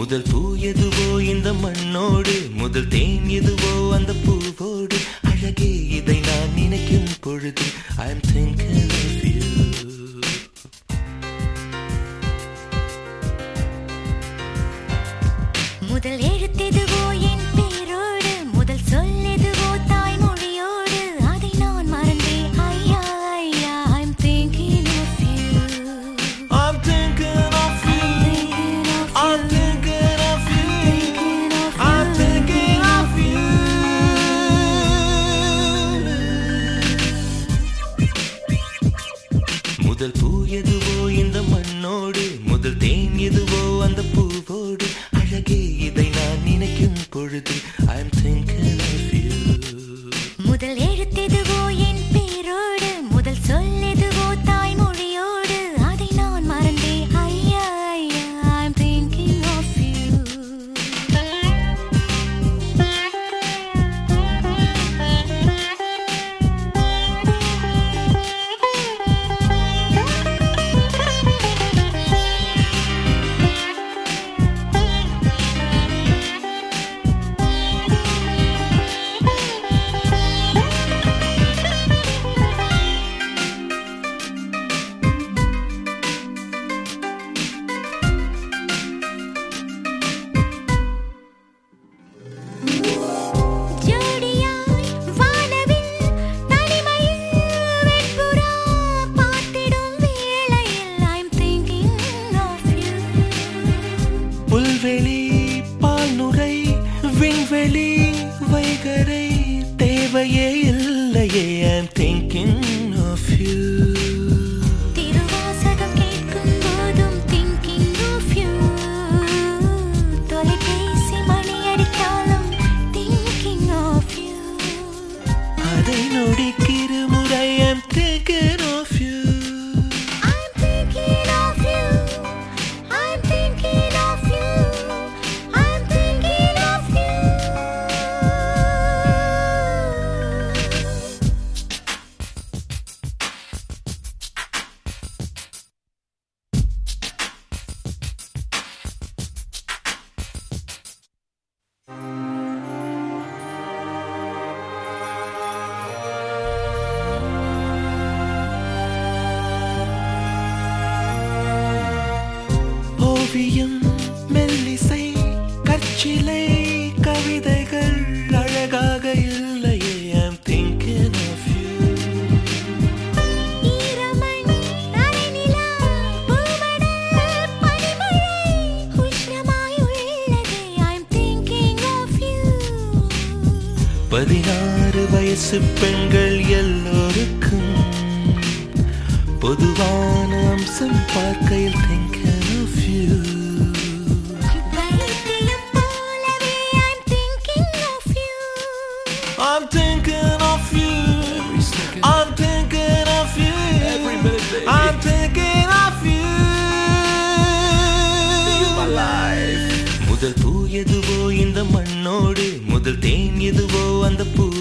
முதல் பூ எதுவோ இந்த மண்ணோடு முதல் தேன் எதுவோ அந்த பூவோடு அழகே இதை நான் நினைக்கும் பொழுது I am thinking of you முதல் எழுத்தெதுவோ என் பேரோடு முதல் சொல்லெதுவோ தாய்மொழியோடு அதை நான் மறந்தேன் ஐயா ஐயா I'm thinking of you I'm thinking of you I'm thinking of you I'm thinking of you முதல் பூ எதுவோ இந்த மண்ணோடு முதல் தேன் எதுவோ அந்த பூவோடு அழகே இதை நான் நினைக்கும் பொழுது I am thinking of you முதல் எழுத்தெதுவோ என் பேரோடு முதல் சொல்லெதுவோ தாய்மொழியோடு அதை நான் மறந்தேன் ஐயா ஐயா I'm thinking of you ஜோடியாய் வானவில் தனிமையில் வெண்புறா பார்த்திடும் வேளையில் I'm thinking of you புல்வெளி பால் நுரை விண்வெளி வைகரை தேவையே இல்லையே I'm thinking of you Thiruvasagam கேட்கும் போதும் thinking of you தொலைபேசி மணி அடித்தாலும் thinking of you அதை நொடிக்கிறு முறை I'm thinking of you I'm thinking of you I'm thinking of you I'm thinking of you ஓவியம் மெல்லிசை கற்சிலை கவிதைகள் அழகாக இல்லையே ஐம் திங்கிங் ஆஃப் யூ ஈரமண் நனைநிலா பூமடல் பனிமழை உஷ்ணமாய் உள்ளது I'm thinking of you பதினாறு வயசு பெண்கள் எல்லோருக்கும் பொதுவான அம்சம் பார்க்கையில் thinking of you வைத்தியம் போலவே I'm thinking of you I'm thinking of you I'm thinking of you Every minute, baby. I'm thinking of you my life. முதல் பூ எதுவோ இந்த மண்ணோடு முதல் தேன் எதுவோ அந்த பூ